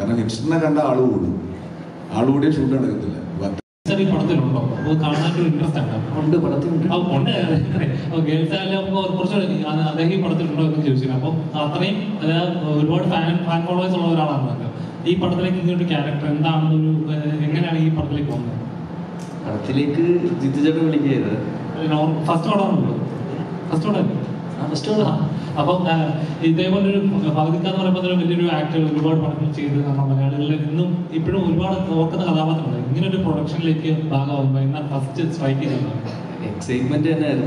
കാരണം ഹിപ്സ്റ്ററിനെ കണ്ട ആള് കൂടും ആള് കൂടിയ ഷൂട്ട് നടക്കത്തില്ല അപ്പൊ സാർ ഈ പടത്തിലുണ്ടോ അത് കാണാനൊരു ഇൻട്രസ്റ്റ് ആണ് ഉണ്ട് പടത്തിലുണ്ട് ആ, ഉണ്ട് ഗേൾസ് ആയാലും കുറച്ച് അത് അദ്ദേഹം ഈ പടത്തിലുണ്ടോ എന്ന് ചോദിച്ചില്ല അപ്പോൾ അത്രയും അതായത് ഒരുപാട് ഫാൻ ഫാൻ ഫോളോവേഴ്സ് ഉള്ള ഒരാളാണ് അദ്ദേഹം. ഈ പടത്തിലേക്ക് ഇങ്ങനൊരു ക്യാരക്ടർ എന്താണെന്നൊരു ഏഹ്, എങ്ങനെയാണ് ഈ പടത്തിലേക്ക് പോകുന്നത് പടത്തിലേക്ക് ജിത്തു ചേട്ടൻ വിളിക്കരുത് ഫസ്റ്റ് പടമാണല്ലോ ഫസ്റ്റ് പടം ആ ഫസ്റ്റ് അപ്പം ആ, ഇതേപോലെ ഒരു ഭഗതിക്ക എന്ന് പറയുമ്പോൾ തന്നെ വലിയൊരു ആക്ടർ ഒരുപാട് പടങ്ങൾ ചെയ്ത് നമ്മുടെ മലയാളികളിൽ ഇന്നും ഇപ്പോഴും ഒരുപാട് ഓർക്കുന്ന കഥാപാത്രമുണ്ട് ഇങ്ങനെ ഒരു പ്രൊഡക്ഷനിലേക്ക് ഭാഗമാകുമ്പോൾ എന്നാൽ ഫസ്റ്റ് സ്ട്രൈക്ക് ചെയ്തത് എക്സൈറ്റ്മെന്റ് തന്നെയായിരുന്നു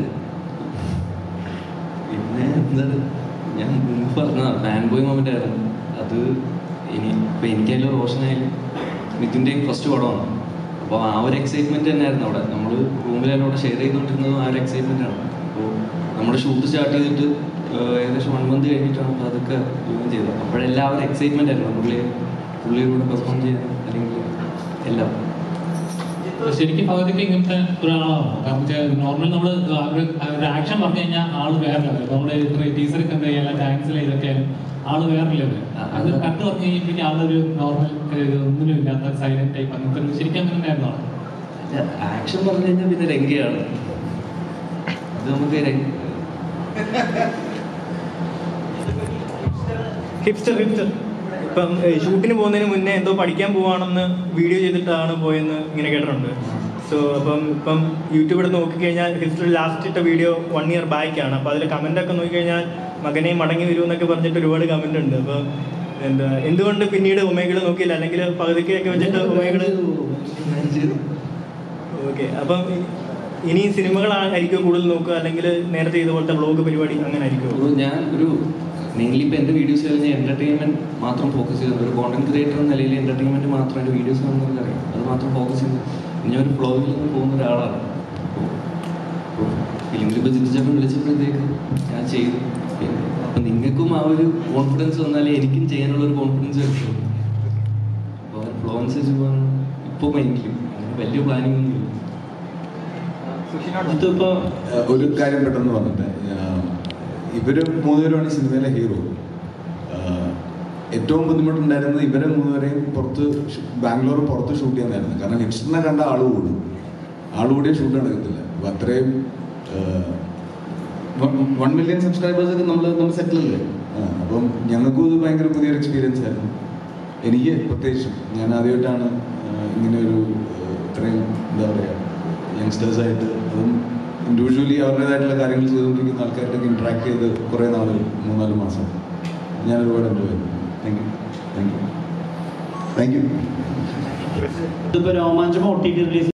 പിന്നെ എന്താണ് ഞാൻ മുമ്പ് പറഞ്ഞ ഫാൻ ബോയ് മൊമെന്റ് ആയിരുന്നു അത് ഇനി ഇപ്പൊ എനിക്കായാലും റോഷനായാലും മിഥുൻ്റെയും ഫസ്റ്റ് പടമാണ് അപ്പോൾ ആ ഒരു എക്സൈറ്റ്മെന്റ് തന്നെയായിരുന്നു അവിടെ നമ്മൾ റൂമിലെല്ലാം അവിടെ ഷെയർ ചെയ്തുകൊണ്ടിരുന്നതും ആ ഒരു എക്സൈറ്റ്മെന്റ് ആണ് അപ്പോൾ നമ്മുടെ ഷൂട്ട് സ്റ്റാർട്ട് ചെയ്തിട്ട് ഏഹ്, ഏകദേശം വൺ മന്ത് കഴിഞ്ഞിട്ടാണ് അപ്പോൾ അതൊക്കെ ജോയിൻ ചെയ്തത് അപ്പോഴെല്ലാം ആ ഒരു എക്സൈറ്റ്മെന്റ് ആയിരുന്നു പുള്ളി പുള്ളിയുടെ പെർഫോം ചെയ്യാൻ അല്ലെങ്കിൽ എല്ലാം ശരിക്കും ഭഗതിക്ക് ഇങ്ങനത്തെ ഒരാളാണോ കാരണം നോർമൽ നമ്മൾ ഒരു ആക്ഷൻ പറഞ്ഞു കഴിഞ്ഞാൽ ആള് വേറെ ലെവൽ നമ്മുടെ ടീച്ചർ കണ്ടു കഴിഞ്ഞാൽ ഡാൻസിൽ ഇതൊക്കെ ആള് വേറെ ലെവൽ അത് കണ്ടു പറഞ്ഞു കഴിഞ്ഞാൽ ആളൊരു നോർമൽ ഒന്നിനും ഇല്ലാത്ത സൈലന്റ് ടൈപ്പ് അങ്ങനത്തെ ഒരു- ശരിക്കും അങ്ങനെ തന്നെയായിരുന്നു ആള്. ആക്ഷൻ പറഞ്ഞു കഴിഞ്ഞാൽ പിന്നെ രംഗയാണ് അത് നമുക്ക് രംഗ- ഹിപ്സ്റ്റർ ഹിപ്സ്റ്റർ ഇപ്പം ഏഹ്, ഷൂട്ടിന് പോകുന്നതിന് മുന്നേ എന്തോ പഠിക്കാൻ പോവാണെന്ന് വീഡിയോ ചെയ്തിട്ടാണ് പോയെന്ന് ഇങ്ങനെ കേട്ടിട്ടുണ്ട് സോ അപ്പം ഇപ്പം യൂട്യൂബിൽ നോക്കിക്കഴിഞ്ഞാൽ ഹിപ്സ്റ്റർ ലാസ്റ്റ് ഇട്ട വീഡിയോ വൺ ഇയർ ബാക്കാണ് അപ്പോൾ അതിൽ കമൻ്റ് ഒക്കെ നോക്കിക്കഴിഞ്ഞാൽ മകനെ മടങ്ങി വരുമെന്നൊക്കെ പറഞ്ഞിട്ട് ഒരുപാട് കമൻ്റ് ഉണ്ട് അപ്പോൾ എന്താ എന്തുകൊണ്ട് പിന്നീട് ഒമേഗിൾ നോക്കിയില്ല അല്ലെങ്കിൽ പകുതിക്കൊക്കെ വെച്ചിട്ട് ഒമേഗിൾ ഞാൻ ചെയ്തു. ഓക്കെ അപ്പം ഇനി സിനിമകളായിരിക്കും കൂടുതൽ നോക്കുക അല്ലെങ്കിൽ നേരത്തെ ചെയ്ത പോലത്തെ വ്ളോഗ് പരിപാടി അങ്ങനെ ആയിരിക്കുമോ ഒരു ഞാൻ ഒരു മെയിൻലി ഇപ്പം എൻ്റെ വീഡിയോസ് ഞാൻ എന്റർടൈൻമെന്റ് മാത്രം ഫോക്കസ് ചെയ്തത് ഒരു കോണ്ടന്റ് ക്രിയേറ്റർ എന്ന നിലയിൽ എന്റർടൈൻമെന്റ് മാത്രം എൻ്റെ വീഡിയോസ് കാണുന്നവർക്ക് അറിയാം അത് മാത്രം ഫോക്കസ് ചെയ്ത് ഞാൻ ഒരു ബ്ലോഗിൽ നിന്ന് പോകുന്ന ഒരാളാണ് ഫിലിമിൽ ഇപ്പോൾ ചിന്തിച്ചപ്പോൾ വിളിച്ചപ്പോഴത്തേക്ക് ഞാൻ ചെയ്തു പിന്നെ അപ്പം നിങ്ങൾക്കും ആ ഒരു കോൺഫിഡൻസ് വന്നാലേ എനിക്കും ചെയ്യാനുള്ള ഒരു കോൺഫിഡൻസ് കിട്ടും അപ്പോൾ ആ ഫ്ലോ അനുസരിച്ച് പോകാൻ ഇപ്പോൾ മൈൻഡിലും അങ്ങനെ വലിയ പ്ലാനിങ് ഒന്നുമില്ല ഇതിപ്പോ ഏഹ്, ഒരു കാര്യം പെട്ടെന്ന് പറഞ്ഞിട്ട് ഏഹ്, ഇവര് മൂന്നുപേരുമാണ് ഈ സിനിമയിലെ ഹീറോ ഏഹ്, ഏറ്റവും ബുദ്ധിമുട്ടുണ്ടായിരുന്നത് ഇവരെ മൂന്നുപേരെയും പുറത്ത് ഷൂ- ബാംഗ്ലൂർ പുറത്ത് ഷൂട്ട് ചെയ്യാനായിരുന്നു കാരണം ഹിപ്സ്റ്ററിനെ കണ്ട ആള് കൂടും ആള് കൂടിയ ഷൂട്ട് നടക്കത്തില്ല അപ്പൊ അത്രയും വൺ മില്യൺ സബ്സ്ക്രൈബേഴ്സ് ഒക്കെ നമ്മൾ നമ്മൾ സെറ്റിലല്ലേ അപ്പം ഞങ്ങൾക്കും ഇത് ഭയങ്കര പുതിയൊരു എക്സ്പീരിയൻസ് ആയിരുന്നു എനിക്ക് പ്രത്യേകിച്ചും ഞാൻ ആദ്യമായിട്ടാണ് ഏഹ്, ഇങ്ങനെ ഒരു ഏഹ്, ഇത്രയും എന്താ പറയുക യങ്സ്റ്റേഴ്സ് ആയിട്ട് അതും ഇൻഡിവിജ്വലി അവരുടേതായിട്ടുള്ള കാര്യങ്ങൾ ചെയ്തുകൊണ്ടിരിക്കുന്ന ആൾക്കാരായിട്ടൊക്കെ ഇന്ററാക്ട് ചെയ്ത് കുറേ നാൾ മൂന്നാല് മാസം ഞാൻ ഒരുപാട് എൻജോയ് ചെയ്തു thank you thank you thank you ഇതിപ്പോ Romancham O T T release